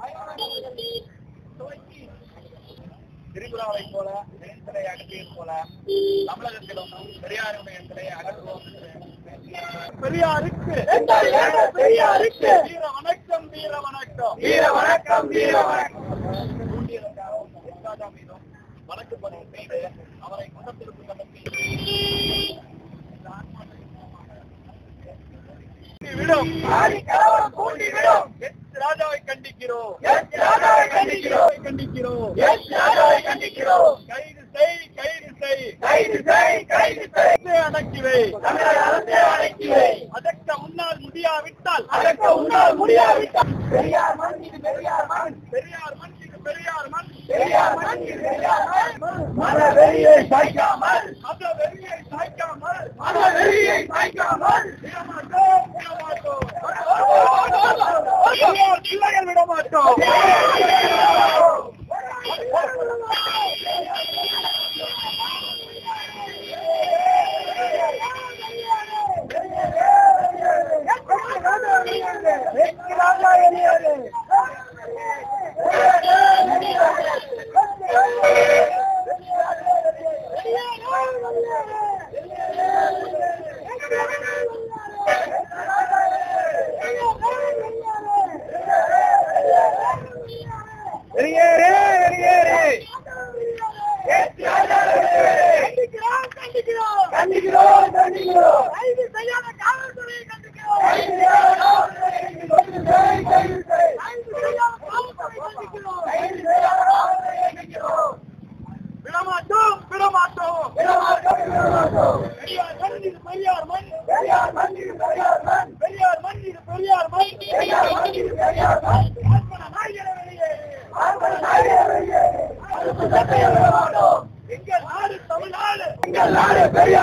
திரிபுராவை போல சிலை அகற்றியது போல தமிழகத்திலும் பெரியாருடைய சிலையை அகற்றுவோம் என்று பெரியாருக்கு பெரியாருக்கு வீர வணக்கம் வீர வணக்கம் வீர வணக்கம் வீர வணக்கம் தூண்டியதற்காகவும் எஸ்ராஜா மீதும் வழக்கு பதிவு செய்து அவரை குற்றத்திற்கு கடத்தி விடும் ஆதி கலவரம் தூண்டி விடும் எஸ் ராஜாவை கண்டிக்கிறோம் எஸ் ராஜாவை கண்டிக்கிறோம் கண்டிக்கிறோம் எஸ் ராஜாவை கண்டிக்கிறோம் கைது செய் கைது செய் கைது செய் கைது செய் அரசே அடக்கி வை தமிழக அரசே அடக்கி வை அதற்க முன்னால் முடியாவிட்டால் அதற்கு உன்னால் முடியாவிட்டால் பெரியார் மண் இது பெரியார் மண் பெரியார் மண் இது பெரியார் மண் பெரியார் மண் இது பெரியார் மண் மத வெறியை சாய்க்காமல் மத வெறியை சாய்க்காமல் மத வெறியை சாய்க்காமல் விடமாட்டோம் விடமாட்டோம் பெரியார் பிள்ளைகள் விடமாட்டோம் வெளியேறு வெளியேறு கண்டிக்கிறோம் கண்டிக்கிறோம் கைது செய்யாத காவல்துறையை கண்டிக்கிறோம் கைது செய்யாத கைது செய் கைது செய் கைது செய்யாத காவல்துறையை கண்டிக்கிறோம் கைது செய்யாத காவல்துறையை கண்டிக்கிறோம் விடமாட்டோம் விடமாட்டோம் விடமாட்டோம் விடமாட்டோம் பெரியார் மண் இது பெரியார் மண் பெரியார் மண் இது பெரியார் மண் பெரியார் மண் இது பெரியார் மண் பெரியார் மண் இது பெரியார் மண் பார்ப்பன நாயகர வெளியேறு ஆண்கள் நாயகர் வெளியேறு. அதுக்கு சட்டையை விட மாட்டோம் எங்கள் நாடு தமிழ்நாடு எங்கள் நாடு பெரியார்